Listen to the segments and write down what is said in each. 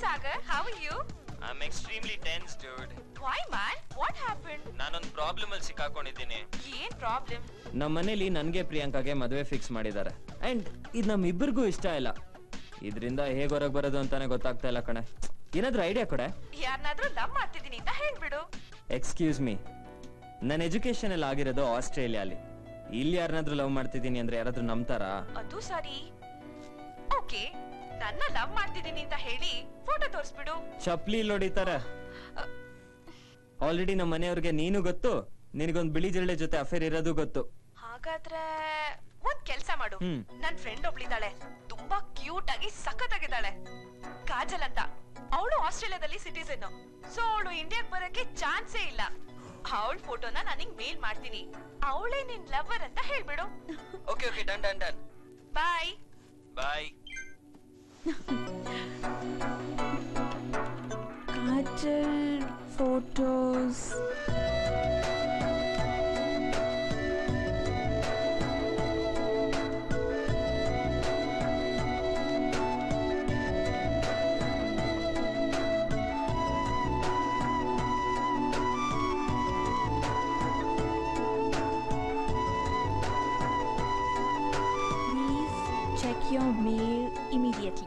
Sagar, how are you? I'm extremely tense, dude. Why, man? What happened? ನಾನೊಂದ್ problem ಅಲ್ಲಿ ಸಿಕ್ಕಾಕೊಂಡಿದ್ದೀನಿ ಏನ್ problem ನಮ್ಮ ಮನೇಲಿ ನನ್ಗೆ ಪ್ರಿಯಾಂಕಾಗೆ ಮದುವೆ ಫಿಕ್ಸ್ ಮಾಡಿದ್ದಾರೆ ಅಂಡ್ ಇದು ನಮ್ಮಿಬ್ಬರಿಗೂ ಇಷ್ಟ ಇಲ್ಲ ಇದರಿಂದ ಹೇಗ್ ಹೊರಗೆ ಬರೋದು ಅಂತಾನೆ ಗೊತ್ತಾಗ್ತಾ ಇಲ್ಲ ಕಣೆ ಏನಾದ್ರೂ ಐಡಿಯಾ ಕೊಡೆ ಯಾರನ್ನಾದ್ರೂ ಲವ್ ಮಾಡ್ತಿದ್ದೀನಿ ಅಂತ ಹೇಳ್ಬಿಡು ಎಕ್ಸ್ಕ್ಯೂಸ್ ಮೀ ನನ್ನ ಎಜುಕೇಶನ್ ಎಲ್ಲ ಆಗಿರೋದು ಆಸ್ಟ್ರೇಲಿಯಾಲಿ ಇಲ್ಲಿ ಯಾರನ್ನಾದ್ರೂ ಲವ್ ಮಾಡ್ತಿದ್ದೀನಿ ಅಂದ್ರೆ ಯಾರಾದ್ರೂ ನಂಬ್ತಾರಾ ಅದು ಸರಿ ಓಕೆ ನನ್ನ ಲವ್ ಮಾಡ್ತಿದ್ದೀನಿ ಅಂತ ಹೇಳಿ ಫೋಟೋ ತೋರಿಸ್ಬಿಡು ಚಪ್ಲಿ ಹೊಡಿತಾರೆ ಆಲ್ರೆಡಿ ನಮ್ಮ ಮನೆಯವ್ರಿಗೆ ನೀನು ಗೊತ್ತು ನಿನಗೊಂದ್ ಬಿಳಿ ಜಿರಳೆ ಜೊತೆ ಅಫೇರ್ ಇರೋದು ಗೊತ್ತು ಹಾಗಾದ್ರೆ ಒಂದ್ ಕೆಲ್ಸ ಮಾಡು ಹ್ಮ್. ನನ್ ಫ್ರೆಂಡ್ ಒಬ್ಳಿದಾಳೆ ತುಂಬಾ ಕ್ಯೂಟ್ ಆಗಿ ಸಖತ್ತಾಗಿದ್ದಾಳೆ ಕಾಜಲ್ ಅಂತ ಅವಳು ಆಸ್ಟ್ರೇಲಿಯಾದಲ್ಲಿ ಸಿಟಿಸನ್ ಸೊ ಅವಳು ಇಂಡಿಯಾಕ್ ಬರಕ್ಕೆ ಚಾನ್ಸೇ ಇಲ್ಲ ಅವಳ ಫೋಟೋನ ನಾನಿಗ್ ಮೇಲ್ ಮಾಡ್ತೀನಿ ಅವಳೇ ನಿನ್ ಲವರ್ ಅಂತ ಹೇಳ್ಬಿಡು okay okay done done done bye bye Kajal photos. Please check your mail immediately.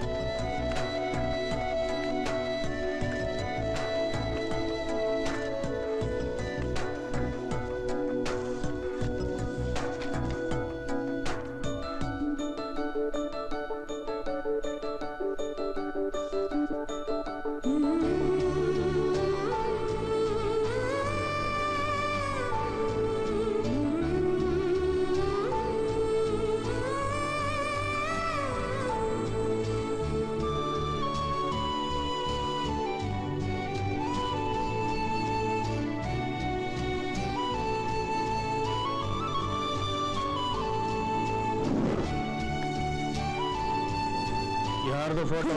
ಯಾರ್ದು ಫೋಟೋ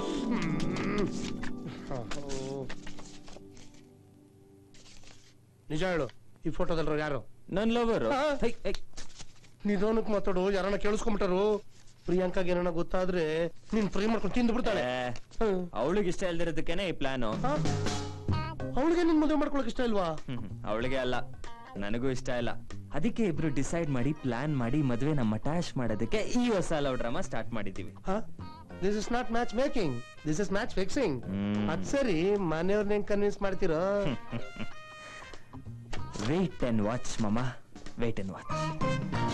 ನಿಜ ಹೇಳು ಈ ಫೋಟೋದಲ್ರು ಯಾರು ನನ್ ಲವರ್ ಆ. ನಿಧಾನಕ್ಕೆ ಮಾತಾಡು ಯಾರನ್ನ ಕೇಳಿಸ್ಕೊಂಬಿಟ್ಟಾರು ಪ್ರಿಯಾಂಕಾಗೆ ಏನಾರ ಗೊತ್ತಾದ್ರೆ ನೀನ್ ಫ್ರೈ ಮಾಡ್ಕೊಂಡು ತಿಂದು ಬಿಡ್ತಾಳೆ ಅವಳಿಗೆ ಇಷ್ಟ ಇಲ್ದಿರೋದಕ್ಕೇನೆ ಈ ಪ್ಲಾನು ಅವಳಿಗೆ ನಿನ್ ಮದುವೆ ಮಾಡ್ಕೊಳಕ್ ಇಷ್ಟ ಇಲ್ವಾ ಅವಳಿಗೆ ಅಲ್ಲ ನನಗೂ ಇಷ್ಟ ಇಲ್ಲ ಅದಕ್ಕೆ ಇಬ್ರು ಡಿಸೈಡ್ ಮಾಡಿ ಪ್ಲಾನ್ ಮಾಡಿ ಮದುವೆನ ಮಟಾಶ್ ಮಾಡೋದಕ್ಕೆ ಈ ಹೊಸ ಲವ್ ಡ್ರಾಮಾ ಸ್ಟಾರ್ಟ್ ಮಾಡಿದೀವಿ this is not match making this is match fixing hmm. ಅದ್ ಸರಿ ಮನೆಯವ್ರನ್ನ ಹೆಂಗ್ ಕನ್ವಿನ್ಸ್ ಮಾಡ್ತೀರೋ ವೇಟ್ ಅಂಡ್ ವಾಚ್ ಮಮ್ಮ ವೇಟ್ ಅಂಡ್ ವಾಚ್